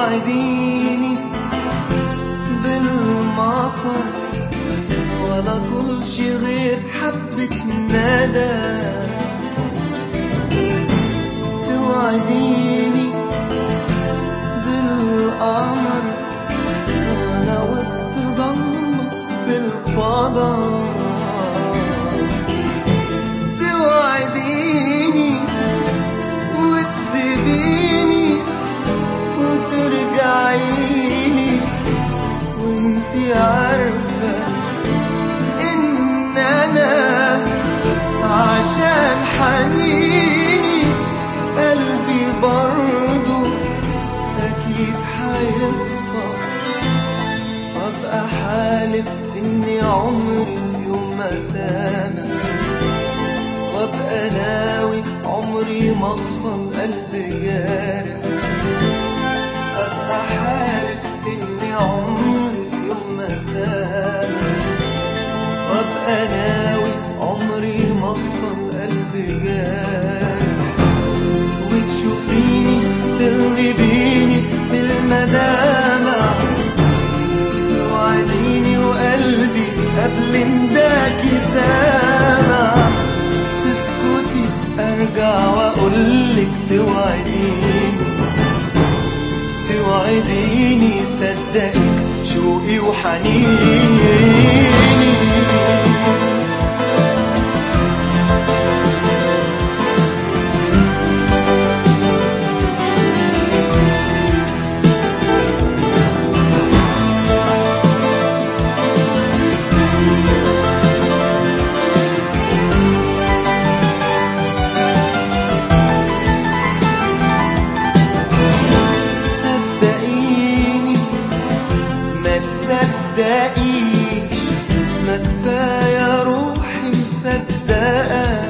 توعديني بالمطر ولا طولش غير حبة ندى توعديني بالقمر وانا وسط ضلمة في الفضاء توعديني وتسيبيني وترجعيني وانتي عارفة ان انا عشان حنيني قلبي برضو اكيد حيصفى وابقى حالف اني عمري في يوم ما سامع وابقى ناوي عمري ما اصفى القلب جارح ابقى حالف اني عمري في يوم ما سامع وابقى ناوي عمري ما اصفى القلب جارح وتشوفيني تغلبيني بالمدامع توعديني وقلبي قبل نداكي سامع تسكتي ارجع واقولك توعديني توعديني صدقك شوقي وحنيني صدقيني ما تصدقيش ما كفاية روحي مصدقة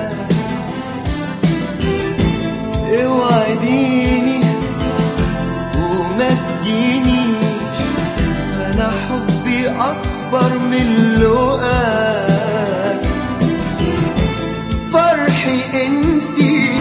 اوعديني وما تدينيش انا حبي اكبر من اللقاء فرحي انتي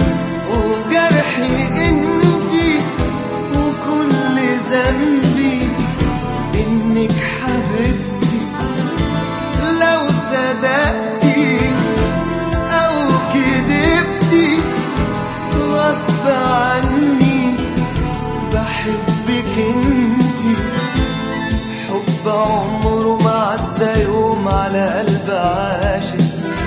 وجرحي انتي وكل ذنبي انك حبيبتي لو صدقتي او كدبتي غصب عني بحبك انتي حب عمره ما عدى يوم على قلب عاشق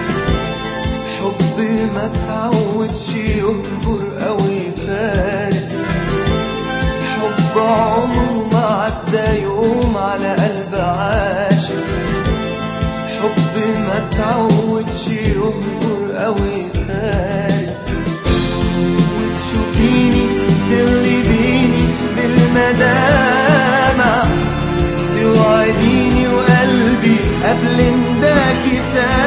حب ما تعودش يهجر او يفارق حب عمره ما عدى يوم على قلب عاشق حب ما تعودش يهجر او يفارق وتشوفيني تغلبيني بالمدامع توعديني وقلبي قبل نداكي سامع